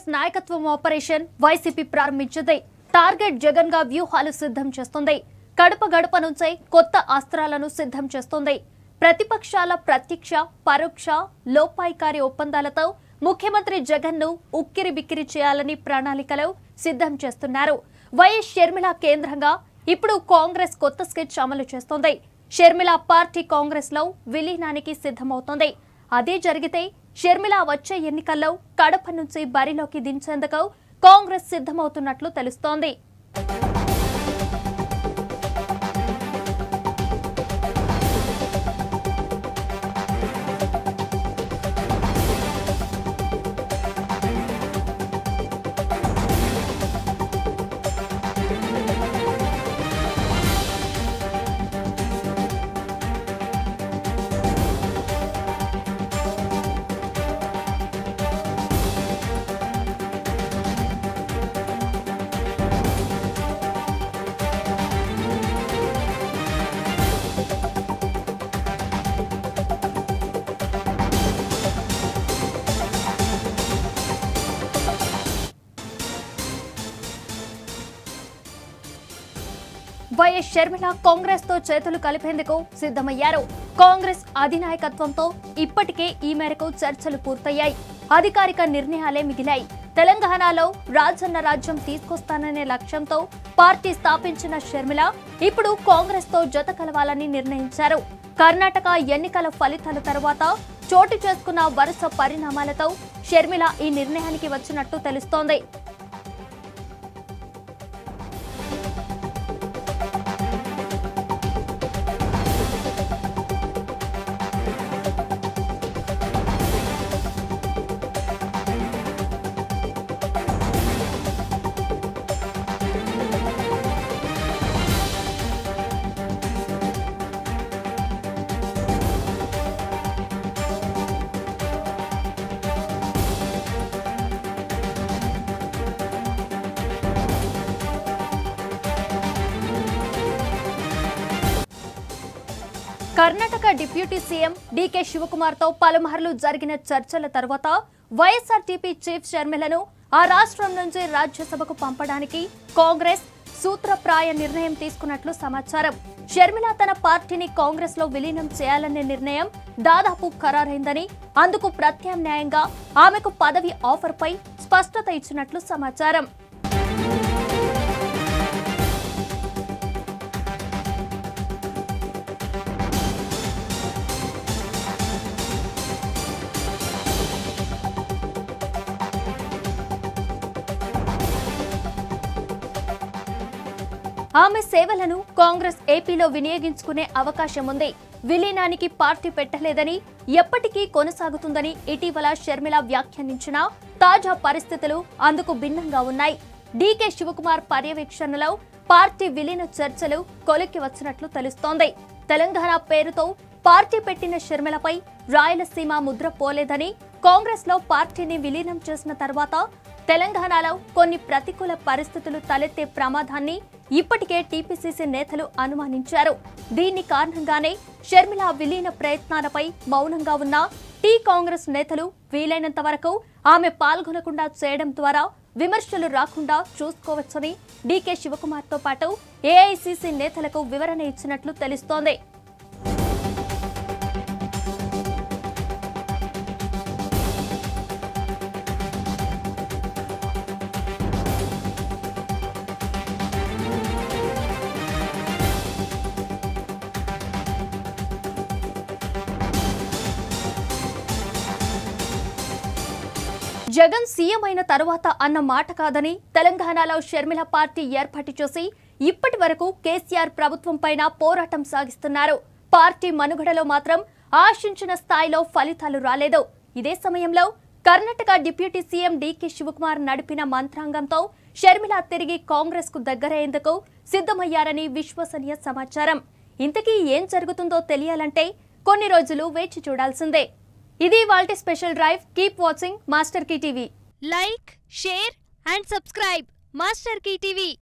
కాంగ్రెస్ నాయకత్వం operation YCP ప్రారంభించింది target Jagan గా వ్యూహాలు సిద్ధం చేస్తుంది గడప గడప నుంచే కొత్త అస్త్రాలను సిద్ధం చేస్తుంది ప్రతిపక్షాల ప్రత్యక్ష పరోక్ష లోపాయికారి ఒప్పందాలతో ముఖ్యమంత్రి జగన్ ను ఉక్కిరి బిక్కిరి చేయాలని ప్రణాళికలు సిద్ధం చేస్తున్నారు వైఎస్ షర్మిల కేంద్రంగా ఇప్పుడు కాంగ్రెస్ కొత్త స్కెచ్ అమలు చేస్తోంది షర్మిల పార్టీ కాంగ్రెస్ లో విలీనానికి సిద్ధమవుతోంది అదే జరిగితే షర్మిల వచ్చే ఎన్నికల్లో కడప నుంచి బరిలోకి దించేందుకు కాంగ్రెస్ సిద్ధమవుతున్నట్లు తెలుస్తోంది వైఎస్ షర్మిల కాంగ్రెస్ తో చేతులు కలిపేందుకు సిద్ధమయ్యారు కాంగ్రెస్ అధినాయకత్వంతో ఇప్పటికే ఈ మేరకు చర్చలు పూర్తయ్యాయి అధికారిక నిర్ణయాలే మిగిలాయి తెలంగాణలో రాజన్న రాజ్యం తీసుకొస్తాననే లక్ష్యంతో పార్టీ స్థాపించిన షర్మిల ఇప్పుడు కాంగ్రెస్ తో జత కలవాలని నిర్ణయించారు కర్ణాటక ఎన్నికల ఫలితాల తర్వాత చోటు చేసుకున్న వరుస పరిణామాలతో షర్మిల ఈ నిర్ణయానికి వచ్చినట్టు తెలుస్తోంది Karnataka deputy CM D K Shivakumar తో పలుమార్లు జరిగిన చర్చల తర్వాత వైఎస్ఆర్టీపీ చీఫ్ షర్మిలను ఆ రాష్ట్రం నుంచి రాజ్యసభకు పంపడానికి కాంగ్రెస్ సూత్రప్రాయ నిర్ణయం తీసుకున్నట్లు సమాచారం షర్మిల తన పార్టీని కాంగ్రెస్ లో విలీనం చేయాలనే నిర్ణయం దాదాపు ఖరారైందని అందుకు ప్రత్యామ్నాయంగా ఆమెకు పదవి ఆఫర్పై స్పష్టత ఇచ్చినట్లు సమాచారం ఆమె సేవలను కాంగ్రెస్ ఏపీలో వినియోగించుకునే అవకాశం ఉంది విలీనానికి పార్టీ పెట్టలేదని ఎప్పటికీ కొనసాగుతుందని ఇటీవల షర్మిల వ్యాఖ్యానించిన తాజా పరిస్థితులు అందుకు భిన్నంగా ఉన్నాయి డీకే శివకుమార్ పర్యవేక్షణలో పార్టీ విలీన చర్చలు కొలిక్కి వచ్చినట్లు తెలుస్తోంది తెలంగాణ పేరుతో పార్టీ పెట్టిన షర్మిలపై రాయలసీమ ముద్ర పోలేదని కాంగ్రెస్ లో పార్టీని విలీనం చేసిన తర్వాత తెలంగాణలో కొన్ని ప్రతికూల పరిస్థితులు తలెత్తే ప్రమాదాన్ని ఇప్పటికే టీపీసీసీ నేతలు అనుమానించారు దీని కారణంగానే షర్మిల విలీన ప్రయత్నాలపై మౌనంగా ఉన్న టీ కాంగ్రెస్ నేతలు వీలైనంత వరకు ఆమె పాల్గొనకుండా చేయడం ద్వారా విమర్శలు రాకుండా చూసుకోవచ్చని డీకే శివకుమార్తో పాటు ఏఐసీసీ నేతలకు వివరణ ఇచ్చినట్లు తెలుస్తోంది జగన్ సీఎం అయిన తరువాత అన్న మాట కాదని తెలంగాణలో షర్మిల పార్టీ ఏర్పాటు చేసి ఇప్పటి వరకు కేసీఆర్ ప్రభుత్వం పైన పోరాటం సాగిస్తున్నారు పార్టీ మనుగడలో మాత్రం ఆశించిన స్థాయిలో ఫలితాలు రాలేదు ఇదే సమయంలో Karnataka deputy CM D K Shivakumar నడిపిన మంత్రాంగంతో షర్మిల తిరిగి కాంగ్రెస్ కు దగ్గరయ్యేందుకు సిద్ధమయ్యారని విశ్వసనీయ సమాచారం ఇంతకీ ఏం జరుగుతుందో తెలియాలంటే కొన్ని రోజులు వేచి చూడాల్సిందే ఇది వాల్టి special drive keep watching master key TV like share and subscribe master key TV